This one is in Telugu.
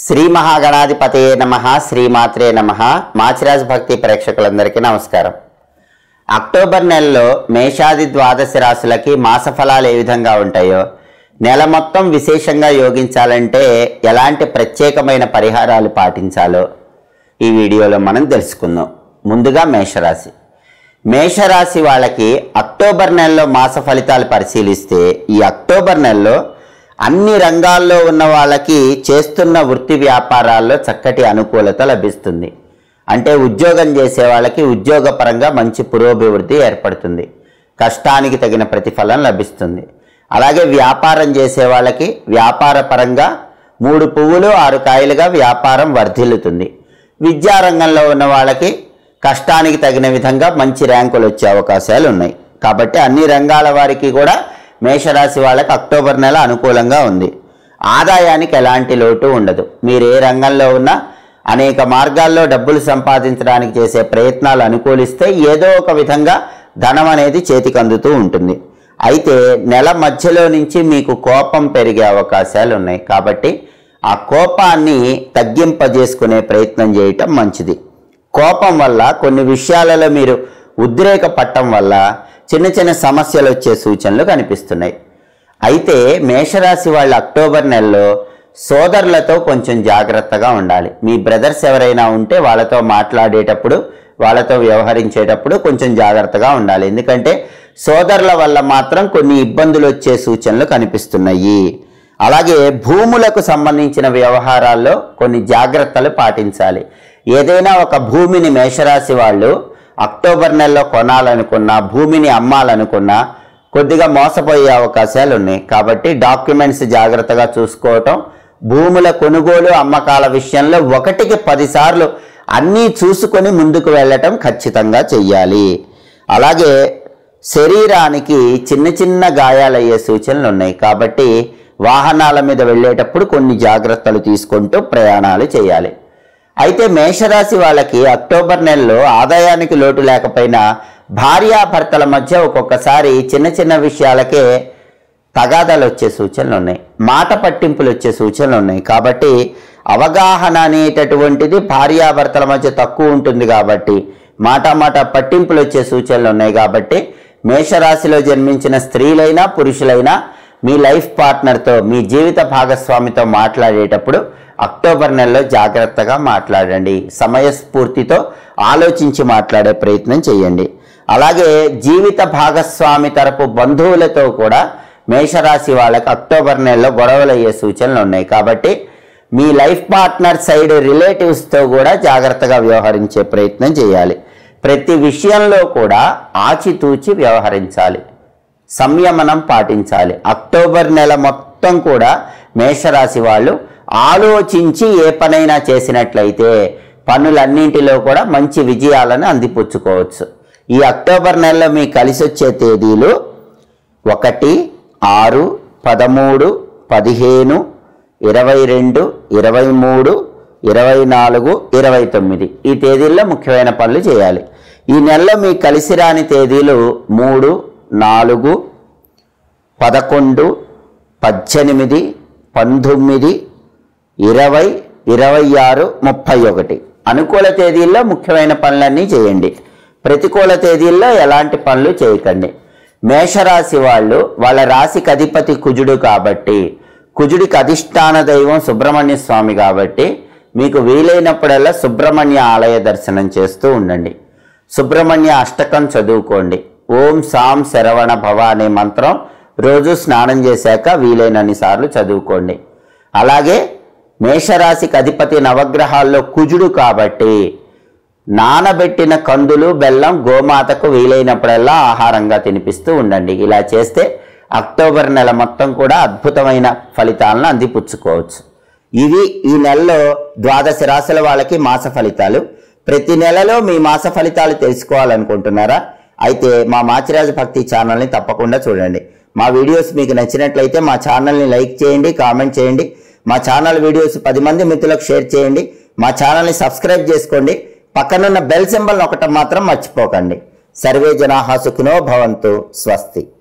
శ్రీ మహాగణాధిపతయే నమ శ్రీమాత్రే నమ మాచిరాజ్ భక్తి ప్రేక్షకులందరికీ నమస్కారం అక్టోబర్ నెలలో మేషాది ద్వాదశ రాశులకి మాస ఫలాలు ఏ విధంగా ఉంటాయో నెల మొత్తం విశేషంగా యోగించాలంటే ఎలాంటి ప్రత్యేకమైన పరిహారాలు పాటించాలో ఈ వీడియోలో మనం తెలుసుకుందాం ముందుగా మేషరాశి మేషరాశి వాళ్ళకి అక్టోబర్ నెలలో మాస ఫలితాలు పరిశీలిస్తే ఈ అక్టోబర్ నెలలో అన్ని రంగాల్లో ఉన్న వాళ్ళకి చేస్తున్న వృత్తి వ్యాపారాల్లో చక్కటి అనుకూలత లభిస్తుంది అంటే ఉద్యోగం చేసే వాళ్ళకి ఉద్యోగపరంగా మంచి పురోభివృద్ధి ఏర్పడుతుంది కష్టానికి తగిన ప్రతిఫలం లభిస్తుంది అలాగే వ్యాపారం చేసే వాళ్ళకి వ్యాపార పరంగా మూడు పువ్వులు ఆరు కాయలుగా వ్యాపారం వర్ధిల్లుతుంది విద్యారంగంలో ఉన్న వాళ్ళకి కష్టానికి తగిన విధంగా మంచి ర్యాంకులు వచ్చే అవకాశాలు ఉన్నాయి కాబట్టి అన్ని రంగాల వారికి కూడా మేషరాశి వాళ్ళకి అక్టోబర్ నెల అనుకూలంగా ఉంది ఆదాయానికి ఎలాంటి లోటు ఉండదు మీరు ఏ రంగంలో ఉన్నా అనేక మార్గాల్లో డబ్బులు సంపాదించడానికి చేసే ప్రయత్నాలు అనుకూలిస్తే ఏదో ఒక విధంగా ధనం అనేది చేతికి అందుతూ ఉంటుంది అయితే నెల మధ్యలో నుంచి మీకు కోపం పెరిగే అవకాశాలు ఉన్నాయి కాబట్టి ఆ కోపాన్ని తగ్గింపజేసుకునే ప్రయత్నం చేయటం మంచిది కోపం వల్ల కొన్ని విషయాలలో మీరు ఉద్రేకపట్టం వల్ల చిన్న చిన్న సమస్యలు వచ్చే సూచనలు కనిపిస్తున్నాయి అయితే మేషరాశి వాళ్ళు అక్టోబర్ నెలలో సోదరులతో కొంచెం జాగ్రత్తగా ఉండాలి మీ బ్రదర్స్ ఎవరైనా ఉంటే వాళ్ళతో మాట్లాడేటప్పుడు వాళ్ళతో వ్యవహరించేటప్పుడు కొంచెం జాగ్రత్తగా ఉండాలి ఎందుకంటే సోదరుల వల్ల మాత్రం కొన్ని ఇబ్బందులు వచ్చే సూచనలు కనిపిస్తున్నాయి అలాగే భూములకు సంబంధించిన వ్యవహారాల్లో కొన్ని జాగ్రత్తలు పాటించాలి ఏదైనా ఒక భూమిని మేషరాశి వాళ్ళు అక్టోబర్ నెలలో కొనాలనుకున్నా భూమిని అమ్మాలనుకున్నా కొద్దిగా మోసపోయే అవకాశాలు ఉన్నాయి కాబట్టి డాక్యుమెంట్స్ జాగ్రత్తగా చూసుకోవటం భూముల కొనుగోలు అమ్మకాల విషయంలో ఒకటికి పదిసార్లు అన్నీ చూసుకొని ముందుకు వెళ్ళటం ఖచ్చితంగా చెయ్యాలి అలాగే శరీరానికి చిన్న చిన్న గాయాలయ్యే సూచనలు ఉన్నాయి కాబట్టి వాహనాల మీద వెళ్ళేటప్పుడు కొన్ని జాగ్రత్తలు తీసుకుంటూ ప్రయాణాలు చేయాలి అయితే మేషరాశి వాళ్ళకి అక్టోబర్ నెలలో ఆదాయానికి లోటు లేకపోయినా భార్యాభర్తల మధ్య ఒక్కొక్కసారి చిన్న చిన్న విషయాలకే తగాదాలు వచ్చే సూచనలు ఉన్నాయి మాట పట్టింపులు వచ్చే సూచనలు ఉన్నాయి కాబట్టి అవగాహన అనేటటువంటిది భార్యాభర్తల మధ్య తక్కువ ఉంటుంది కాబట్టి మాట మాట పట్టింపులు వచ్చే సూచనలు ఉన్నాయి కాబట్టి మేషరాశిలో జన్మించిన స్త్రీలైనా పురుషులైనా మీ లైఫ్ పార్ట్నర్తో మీ జీవిత భాగస్వామితో మాట్లాడేటప్పుడు అక్టోబర్ నెలలో జాగ్రత్తగా మాట్లాడండి సమయస్ఫూర్తితో ఆలోచించి మాట్లాడే ప్రయత్నం చేయండి అలాగే జీవిత భాగస్వామి తరపు బంధువులతో కూడా మేషరాశి వాళ్ళకి అక్టోబర్ నెలలో గొడవలు అయ్యే సూచనలు ఉన్నాయి కాబట్టి మీ లైఫ్ పార్ట్నర్ సైడ్ రిలేటివ్స్తో కూడా జాగ్రత్తగా వ్యవహరించే ప్రయత్నం చేయాలి ప్రతి విషయంలో కూడా ఆచితూచి వ్యవహరించాలి సంయమనం పాటించాలి అక్టోబర్ నెల మొత్తం కూడా మేషరాశి వాళ్ళు ఆలోచించి ఏ పనైనా చేసినట్లయితే పనులన్నింటిలో కూడా మంచి విజయాలను అందిపుచ్చుకోవచ్చు ఈ అక్టోబర్ నెలలో మీకు కలిసి వచ్చే తేదీలు ఒకటి ఆరు పదమూడు పదిహేను ఇరవై రెండు ఇరవై మూడు ఇరవై నాలుగు ఇరవై తొమ్మిది ఈ తేదీల్లో ముఖ్యమైన పనులు చేయాలి ఈ నెలలో మీకు కలిసి రాని తేదీలు మూడు నాలుగు పదకొండు పద్దెనిమిది పంతొమ్మిది ఇరవై ఇరవై ఆరు ముప్పై ఒకటి అనుకూల తేదీల్లో ముఖ్యమైన పనులన్నీ చేయండి ప్రతికూల తేదీల్లో ఎలాంటి పనులు చేయకండి మేషరాశి వాళ్ళు వాళ్ళ రాశికి అధిపతి కుజుడు కాబట్టి కుజుడికి అధిష్టాన దైవం సుబ్రహ్మణ్య స్వామి కాబట్టి మీకు వీలైనప్పుడల్లా సుబ్రహ్మణ్య ఆలయ దర్శనం చేస్తూ ఉండండి సుబ్రహ్మణ్య అష్టకం చదువుకోండి ఓం సాం శరవణ భవ అనే మంత్రం రోజు స్నానం చేశాక వీలైనన్ని సార్లు చదువుకోండి అలాగే మేషరాశికి అధిపతి నవగ్రహాల్లో కుజుడు కాబట్టి నానబెట్టిన కందులు బెల్లం గోమాతకు వీలైనప్పుడల్లా ఆహారంగా తినిపిస్తూ ఉండండి ఇలా చేస్తే అక్టోబర్ నెల మొత్తం కూడా అద్భుతమైన ఫలితాలను అందిపుచ్చుకోవచ్చు ఇవి ఈ నెలలో ద్వాదశ రాశుల వాళ్ళకి మాస ఫలితాలు ప్రతి నెలలో మీ మాస ఫలితాలు తెలుసుకోవాలనుకుంటున్నారా అయితే మా మాచిరాజు భక్తి ఛానల్ని తప్పకుండా చూడండి మా వీడియోస్ మీకు నచ్చినట్లయితే మా ఛానల్ని లైక్ చేయండి కామెంట్ చేయండి మా ఛానల్ వీడియోస్ పది మంది మిత్రులకు షేర్ చేయండి మా ఛానల్ని సబ్స్క్రైబ్ చేసుకోండి పక్కనున్న బెల్ సింబల్ నొక్కటం మాత్రం మర్చిపోకండి సర్వే జనాహా సుఖినో భవంతు స్వస్తి